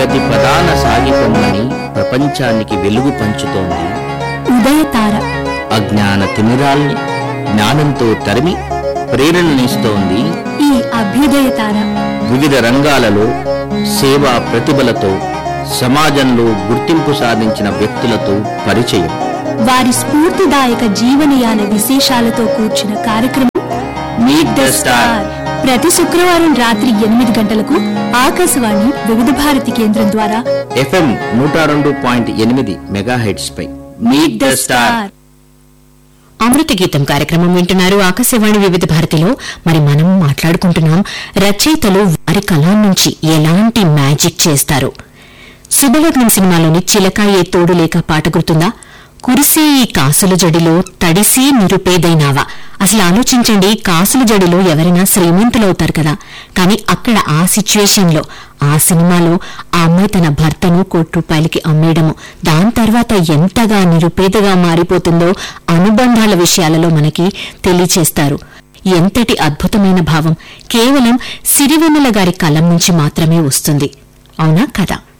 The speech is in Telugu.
ప్రగతి ప్రధాన సాగిపొమ్మని ప్రపంచానికి వెలుగు పంచుతోంది ఉదయతార అజ్ఞాన తిమిరాల్ని జ్ఞానంతో తరిమి ప్రేరణనిస్తోంది ఈ అభ్యుదయ తార వివిధ రంగాలలో సేవా ప్రతిభలతో సమాజంలో గుర్తింపు సాధించిన వ్యక్తులతో పరిచయం వారి స్ఫూర్తిదాయక జీవనయాన విశేషాలతో కూర్చున్న కార్యక్రమం మీట్ ద స్టార్ ప్రతి శుక్రవారం రాత్రి ఎనిమిది గంటలకు ఆకాశవాణి వివిధ భారతి కేంద్రం ద్వారా ఎఫ్ఎం నూట రెండు పాయింట్ ఎనిమిది మెగాహెడ్స్ పై meet the star Amrutha Geetham కార్యక్రమం వింటున్నారు ఆకాశవాణి వివిధ భారతిలో మరి మనం మాట్లాడుకుంటున్నాం రచయితలు వారి కళ నుంచి ఎలాంటి మ్యాజిక్ చేస్తారు శుభలగ్నం సినిమాలోని చిలకాయే తోడు లేక పాట గుర్తుందా కురిసే ఈ కాసుల జడిలో తడిసి నిరుపేదైనావా అసలు ఆలోచించండి కాసుల జడిలో ఎవరైనా శ్రీమంతులవుతారు కదా కానీ అక్కడ ఆ సిచ్యువేషన్ లో ఆ సినిమాలో ఆ అమ్మాయి తన భర్తను కోటి రూపాయలకి అమ్మేయడము దాని తర్వాత ఎంతగా నిరుపేదగా మారిపోతుందో అనుబంధాల విషయాలలో మనకి తెలియచేస్తారు ఎంతటి అద్భుతమైన భావం కేవలం సిరివెన్నెల గారి కలం నుంచి మాత్రమే వస్తుంది అవునా కదా